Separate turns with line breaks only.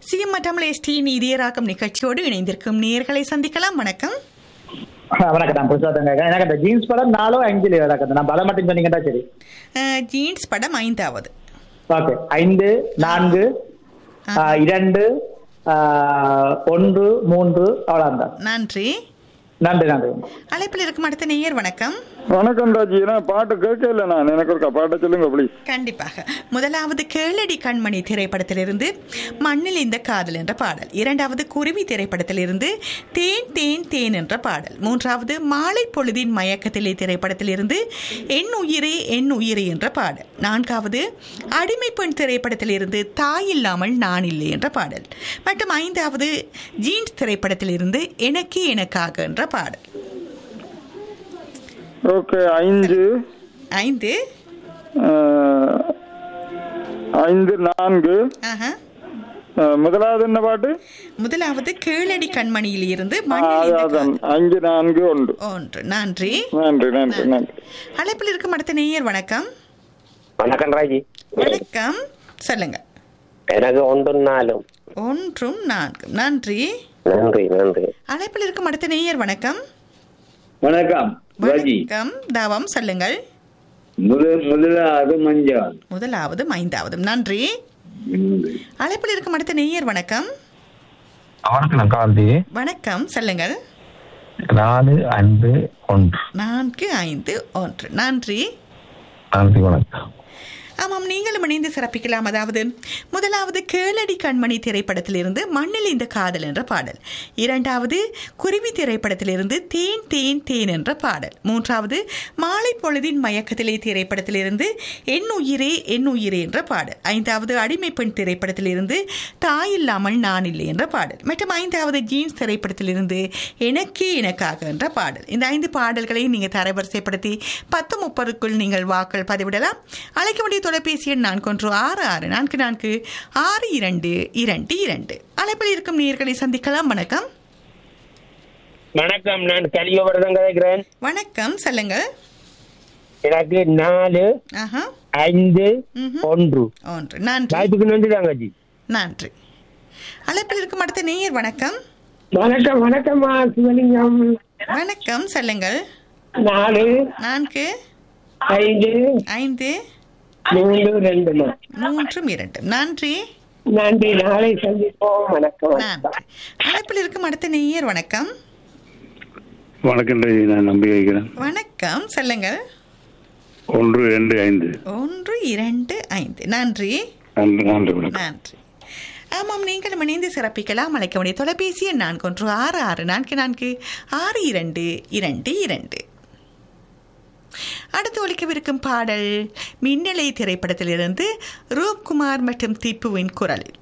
CM மற்றும் ST நீதியராக்கம் நிகழ்ச்சியோடு இணைந்திருக்கும் நேர்களை சந்திக்கலாம் வணக்கம்
வணக்கம் நான் புருஷோத்தம் கேட்கறேன் எனக்கு அந்த ஜீன்ஸ் படம் நாலோ அஞ்சு வணக்கம் நான் படம் மட்டும் சொன்னீங்கன்னா சரி
அஹ், ஜீன்ஸ் படம் ஐந்தாவது
ஓகே ஐந்து நான்கு ஆ, இரண்டு ஆ, ஒன்று மூன்று அவ்வளோதான்
நன்றி
நன்றி நன்றி
அழைப்பில் இருக்கும் அடுத்த நேயர் வணக்கம்
வணக்கம் ராஜி ஏன்னா பாட்டு கேட்கல நான் எனக்கு ஒரு பாட்டை சொல்லுங்க ப்ளீஸ்
கண்டிப்பாக முதலாவது கேளடி கண்மணி திரைப்படத்திலிருந்து மண்ணில் இந்த காதல் என்ற பாடல் இரண்டாவது குருவி திரைப்படத்திலிருந்து தேன் தேன் தேன் என்ற பாடல் மூன்றாவது மாலை பொழுதின் மயக்கத்திலே திரைப்படத்திலிருந்து என் உயிரே என் உயிரே என்ற பாடல் நான்காவது அடிமை பெண் திரைப்படத்திலிருந்து தாய் இல்லாமல் நான் இல்லை என்ற பாடல் மற்றும் ஐந்தாவது ஜீன்ஸ் திரைப்படத்திலிருந்து எனக்கே எனக்காக என்ற பாடல்
ஓகே ஐந்து
ஐந்து
அஹ், ஐந்து நான்கு
ஆஹா
அஹ், முதலாவது என்ன பாட்டு
முதலாவது கீழடி கண்மணியில் இருந்து
ஆ,
மண்ணில் இந்த
அதான்
காதல்.
அஞ்சு நான்கு ஒன்று
ஒன்று நன்றி
நன்றி நன்றி நன்றி
அழைப்பில் இருக்கும் அடுத்த நேயர் வணக்கம்
வணக்கம் ராஜி
வணக்கம் சொல்லுங்க
எனக்கு ஒன்றும் நாலும்
ஒன்றும் நான்கும் நன்றி
நன்றி நன்றி
அழைப்பில் இருக்கும் அடுத்த நேயர் வணக்கம்
வணக்கம் ராஜி
வணக்கம் தவம் சொல்லுங்கள்
முதல் முதலாவது மஞ்சள்
முதலாவதும் ஐந்தாவதும் நன்றி அழைப்பில் இருக்கும் அடுத்த நேயர் வணக்கம்
வணக்கம் காந்தி
வணக்கம் சொல்லுங்கள்
நாலு அன்பு ஒன்று
நான்கு ஐந்து ஒன்று நன்றி
நன்றி வணக்கம்
ஆமாம் நீங்களும் இணைந்து சிறப்பிக்கலாம் அதாவது முதலாவது கேளடி கண்மணி திரைப்படத்திலிருந்து மண்ணில் இந்த காதல் என்ற பாடல் இரண்டாவது குருவி திரைப்படத்திலிருந்து தேன் தேன் தேன் என்ற பாடல் மூன்றாவது மாலை பொழுதின் மயக்கத்திலே திரைப்படத்திலிருந்து என் உயிரே என் உயிரே என்ற பாடல் ஐந்தாவது அடிமை பெண் திரைப்படத்திலிருந்து தாய் இல்லாமல் நான் இல்லை என்ற பாடல் மற்றும் ஐந்தாவது ஜீன்ஸ் திரைப்படத்திலிருந்து எனக்கே எனக்காக என்ற பாடல் இந்த ஐந்து பாடல்களை நீங்கள் தரவரிசைப்படுத்தி பத்து முப்பதுக்குள் நீங்கள் வாக்கள் பதிவிடலாம் அழைக்க வேண்டிய தொலைபேசி எண் நான்கு ஒன்று ஆறு ஆறு நான்கு நான்கு ஆறு இரண்டு இரண்டு இரண்டு அழைப்பில் இருக்கும் நேர்களை சந்திக்கலாம் வணக்கம்
வணக்கம் நான் கலியோவரதம் கதைக்கிறேன்
வணக்கம் சொல்லுங்கள்
எனக்கு நாலு
ஆஹா
ஐந்து
ம்ஹும்.
ஒன்று
ஒன்று நன்றி
வாய்ப்புக்கு நன்றி தாங்கஜி
நன்றி அழைப்பில் இருக்கும் அடுத்த நேயர் வணக்கம்
வணக்கம் வணக்கம்மா சிவலிங்கம்
வணக்கம் சொல்லுங்கள்
நாலு
நான்கு
ஐந்து
ஐந்து
மூன்று ரெண்டுமா
மூன்றும் இரண்டு நன்றி
நன்றி நாளை சந்திப்போம் வணக்கம்
நன்றி அழைப்பில் இருக்கும் அடுத்த நேயர் வணக்கம்
வணக்கம் ராஜி நான் நம்பி வைக்கிறேன்
வணக்கம் சொல்லுங்கள்
ஒன்று ரெண்டு ஐந்து
ஒன்று இரண்டு ஐந்து நன்றி
நன்றி நன்றி வணக்கம்
நன்றி ஆமாம் நீங்களும் இணைந்து சிறப்பிக்கலாம் அழைக்க வேண்டிய தொலைபேசி எண் நான்கு ஒன்று ஆறு ஆறு நான்கு நான்கு ஆறு இரண்டு இரண்டு இரண்டு அடுத்து ஒலிக்கவிருக்கும் பாடல் மின்னலை திரைப்படத்திலிருந்து ரூப்குமார் மற்றும் திப்புவின் குரலில்